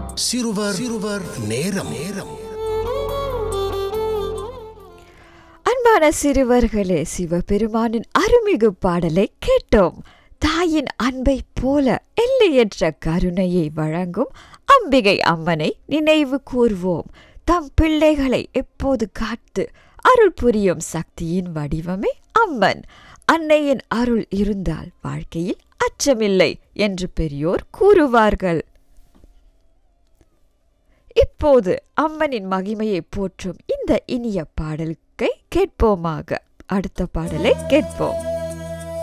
சிறுவர் சிறுவர் நேரம் நேரம் அன்பான சிறுவர்களே சிவபெருமானின் அருமிகு பாடலை கேட்டோம் தாயின் அன்பை போல எல்லையற்ற கருணையை வழங்கும் அம்பிகை அம்மனை நினைவு கூர்வோம் தம் பிள்ளைகளை எப்போது காத்து அருள் புரியும் சக்தியின் வடிவமே அம்மன் அன்னையின் அருள் இருந்தால் வாழ்க்கையில் அச்சமில்லை என்று பெரியோர் கூறுவார்கள் இப்போது அம்மனின் மகிமையை போற்றும் இந்த இனிய பாடலுக்கை கேட்போமாக அடுத்த பாடலை கேட்போம்